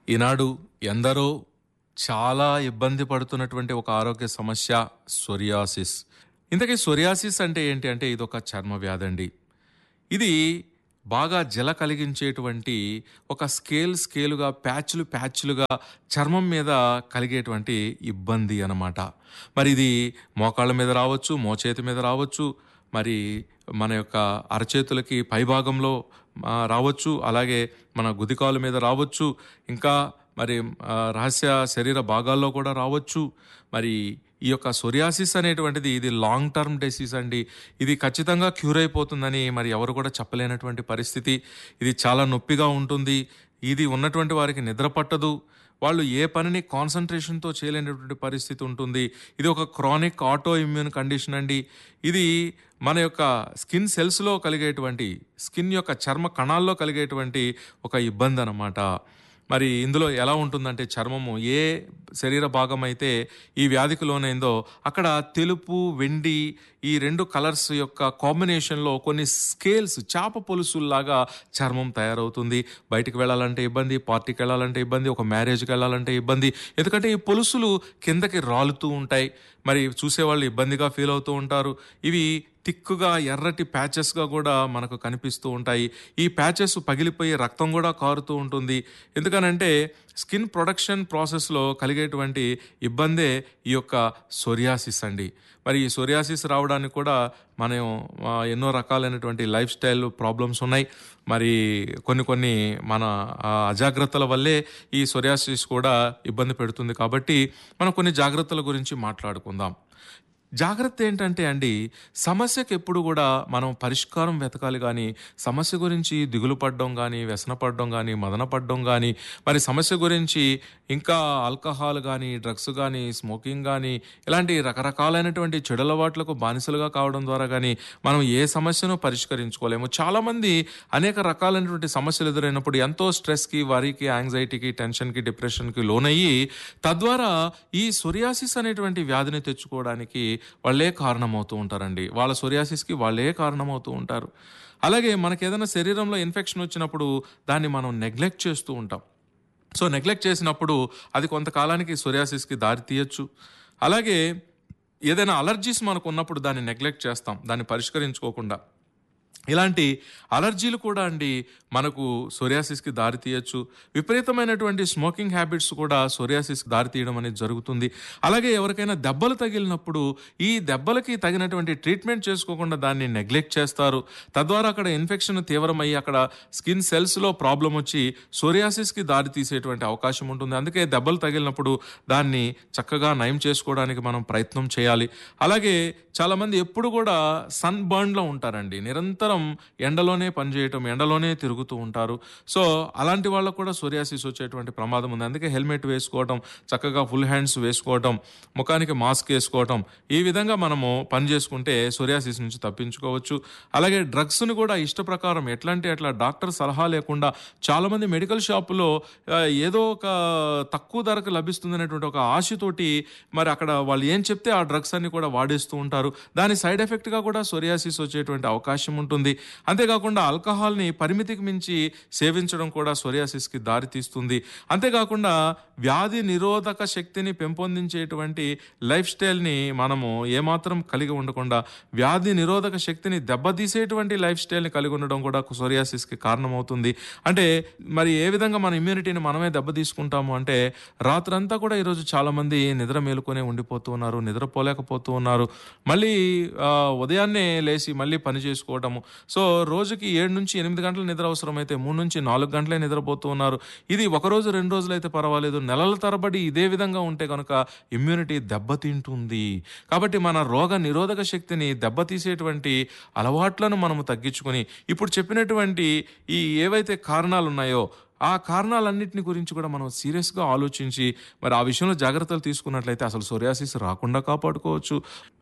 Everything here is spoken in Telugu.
ఈనాడు ఎందరో చాలా ఇబ్బంది పడుతున్నటువంటి ఒక ఆరోగ్య సమస్య సొరియాసిస్ ఇంతకీ సొరియాసిస్ అంటే ఏంటి అంటే ఇది ఒక చర్మ వ్యాధి అండి ఇది బాగా జల కలిగించేటువంటి ఒక స్కేల్ స్కేలుగా ప్యాచ్లు ప్యాచ్లుగా చర్మం మీద కలిగేటువంటి ఇబ్బంది అన్నమాట మరి ఇది మోకాళ్ళ మీద రావచ్చు మోచేతి మీద రావచ్చు మరి మన యొక్క అరచేతులకి పైభాగంలో ఆ, రావచ్చు అలాగే మన గుదికాల మీద రావచ్చు ఇంకా మరి ఆ, రహస్య శరీర భాగాల్లో కూడా రావచ్చు మరి ఈ యొక్క సొరియాసిస్ అనేటువంటిది ఇది లాంగ్ టర్మ్ డిసీజ్ అండి ఇది ఖచ్చితంగా క్యూర్ అయిపోతుందని మరి ఎవరు కూడా చెప్పలేనటువంటి పరిస్థితి ఇది చాలా నొప్పిగా ఉంటుంది ఇది ఉన్నటువంటి వారికి నిద్ర పట్టదు వాళ్ళు ఏ పనిని కాన్సన్ట్రేషన్తో చేయలేనటువంటి పరిస్థితి ఉంటుంది ఇది ఒక క్రానిక్ ఆటో ఇమ్యూన్ కండిషన్ అండి ఇది మన యొక్క స్కిన్ సెల్స్లో కలిగేటువంటి స్కిన్ యొక్క చర్మ కణాల్లో కలిగేటువంటి ఒక ఇబ్బంది అన్నమాట మరి ఇందులో ఎలా ఉంటుందంటే చర్మము ఏ శరీర భాగం అయితే ఈ వ్యాధికి లోనైందో అక్కడ తెలుపు వెండి ఈ రెండు కలర్స్ యొక్క కాంబినేషన్లో కొన్ని స్కేల్స్ చేప పొలుసుల్లాగా చర్మం తయారవుతుంది బయటికి వెళ్ళాలంటే ఇబ్బంది పార్టీకి వెళ్ళాలంటే ఇబ్బంది ఒక మ్యారేజ్కి వెళ్ళాలంటే ఇబ్బంది ఎందుకంటే ఈ పొలుసులు కిందకి రాలుతూ ఉంటాయి మరి చూసేవాళ్ళు ఇబ్బందిగా ఫీల్ అవుతూ ఉంటారు ఇవి తిక్కుగా ఎర్రటి ప్యాచెస్గా కూడా మనకు కనిపిస్తూ ఉంటాయి ఈ ప్యాచెస్ పగిలిపోయి రక్తం కూడా కారుతూ ఉంటుంది ఎందుకనంటే స్కిన్ ప్రొడక్షన్ ప్రాసెస్లో కలిగేటువంటి ఇబ్బందే ఈ యొక్క సొరియాసిస్ అండి మరి ఈ సొరియాసిస్ రావడానికి కూడా మనం ఆ, ఎన్నో రకాలైనటువంటి లైఫ్ స్టైల్ ప్రాబ్లమ్స్ ఉన్నాయి మరి కొన్ని కొన్ని మన ఆ, అజాగ్రత్తల వల్లే ఈ సొరియాసిస్ కూడా ఇబ్బంది పెడుతుంది కాబట్టి మనం కొన్ని జాగ్రత్తల గురించి మాట్లాడుకుందాం జాగ్రత్త ఏంటంటే అండి సమస్యకి ఎప్పుడు కూడా మనం పరిష్కారం వెతకాలి కానీ సమస్య గురించి దిగులు పడడం కానీ వ్యసన పడడం కానీ మదన పడడం కానీ మరి సమస్య గురించి ఇంకా ఆల్కహాల్ కానీ డ్రగ్స్ కానీ స్మోకింగ్ కానీ ఇలాంటి రకరకాలైనటువంటి చెడు అలవాట్లకు బానిసలుగా కావడం ద్వారా కానీ మనం ఏ సమస్యను పరిష్కరించుకోలేము చాలామంది అనేక రకాలైనటువంటి సమస్యలు ఎదురైనప్పుడు ఎంతో స్ట్రెస్కి వరికి యాంగ్జైటీకి టెన్షన్కి డిప్రెషన్కి లోనయ్యి తద్వారా ఈ సొరియాసిస్ అనేటువంటి వ్యాధిని తెచ్చుకోవడానికి వాళ్ళే కారణమవుతూ ఉంటారండి వాళ్ళ సొరియాసిస్కి వాళ్ళే కారణమవుతూ ఉంటారు అలాగే మనకి ఏదైనా శరీరంలో ఇన్ఫెక్షన్ వచ్చినప్పుడు దాన్ని మనం నెగ్లెక్ట్ చేస్తూ ఉంటాం సో నెగ్లెక్ట్ చేసినప్పుడు అది కొంతకాలానికి సొరియాసిస్కి దారి తీయచ్చు అలాగే ఏదైనా అలర్జీస్ మనకు ఉన్నప్పుడు దాన్ని నెగ్లెక్ట్ చేస్తాం దాన్ని పరిష్కరించుకోకుండా ఇలాంటి అలర్జీలు కూడా అండి మనకు సొరియాసిస్కి దారి తీయచ్చు విపరీతమైనటువంటి స్మోకింగ్ హ్యాబిట్స్ కూడా సొరియాసిస్కి దారి తీయడం అనేది జరుగుతుంది అలాగే ఎవరికైనా దెబ్బలు తగిలినప్పుడు ఈ దెబ్బలకి తగినటువంటి ట్రీట్మెంట్ చేసుకోకుండా దాన్ని నెగ్లెక్ట్ చేస్తారు తద్వారా అక్కడ ఇన్ఫెక్షన్ తీవ్రమయ్యి అక్కడ స్కిన్ సెల్స్లో ప్రాబ్లం వచ్చి సోరియాసిస్కి దారి తీసేటువంటి అవకాశం ఉంటుంది అందుకే దెబ్బలు తగిలినప్పుడు దాన్ని చక్కగా నయం చేసుకోవడానికి మనం ప్రయత్నం చేయాలి అలాగే చాలామంది ఎప్పుడు కూడా సన్ బర్న్లో ఉంటారండి నిరంతరం ఎండలోనే పనిచేయటం ఎండలోనే తిరుగుతూ ఉంటారు సో అలాంటి వాళ్ళకు కూడా సోరియాసిస్ వచ్చేటువంటి ప్రమాదం ఉంది అందుకే హెల్మెట్ వేసుకోవటం చక్కగా ఫుల్ హ్యాండ్స్ వేసుకోవటం ముఖానికి మాస్క్ వేసుకోవటం ఈ విధంగా మనము పని చేసుకుంటే సోరియాసిస్ నుంచి తప్పించుకోవచ్చు అలాగే డ్రగ్స్ని కూడా ఇష్ట ప్రకారం ఎట్లా అంటే అట్లా డాక్టర్ సలహా లేకుండా చాలామంది మెడికల్ షాపులో ఆ, ఏదో ఒక తక్కువ ధరకు లభిస్తుందనేటువంటి ఒక ఆశతోటి మరి అక్కడ వాళ్ళు ఏం చెప్తే ఆ డ్రగ్స్ అన్ని కూడా వాడేస్తూ ఉంటారు దాని సైడ్ ఎఫెక్ట్గా కూడా సొరియాసిస్ వచ్చేటువంటి అవకాశం ఉంటుంది అంతేకాకుండా ఆల్కహాల్ని పరిమితికి మించి సేవించడం కూడా సొరియాసిస్కి దారి తీస్తుంది అంతేకాకుండా వ్యాధి నిరోధక శక్తిని పెంపొందించేటువంటి లైఫ్ స్టైల్ని మనము ఏమాత్రం కలిగి ఉండకుండా వ్యాధి నిరోధక శక్తిని దెబ్బతీసేటువంటి లైఫ్ స్టైల్ని కలిగి ఉండడం కూడా సోరియాసిస్కి కారణమవుతుంది అంటే మరి ఏ విధంగా మన ఇమ్యూనిటీని మనమే దెబ్బ తీసుకుంటాము అంటే రాత్రంతా కూడా ఈరోజు చాలా మంది నిద్ర మేలుకొనే ఉండిపోతూ ఉన్నారు నిద్రపోలేకపోతూ ఉన్నారు మళ్ళీ ఆ, ఉదయాన్నే లేచి మళ్ళీ పని చేసుకోవటము సో రోజుకి ఏడు నుంచి ఎనిమిది గంటల నిద్ర అవసరమైతే మూడు నుంచి నాలుగు గంటలే నిద్రపోతూ ఉన్నారు ఇది ఒక రోజు రెండు రోజులు అయితే పర్వాలేదు నెలల తరబడి ఇదే విధంగా ఉంటే కనుక ఇమ్యూనిటీ దెబ్బతింటుంది కాబట్టి మన రోగ నిరోధక శక్తిని దెబ్బతీసేటువంటి అలవాట్లను మనము తగ్గించుకొని ఇప్పుడు చెప్పినటువంటి ఈ ఏవైతే కారణాలు ఉన్నాయో ఆ కారణాలన్నింటిని గురించి కూడా మనం సీరియస్గా ఆలోచించి మరి ఆ విషయంలో జాగ్రత్తలు తీసుకున్నట్లయితే అసలు సోరియాసిస్ రాకుండా కాపాడుకోవచ్చు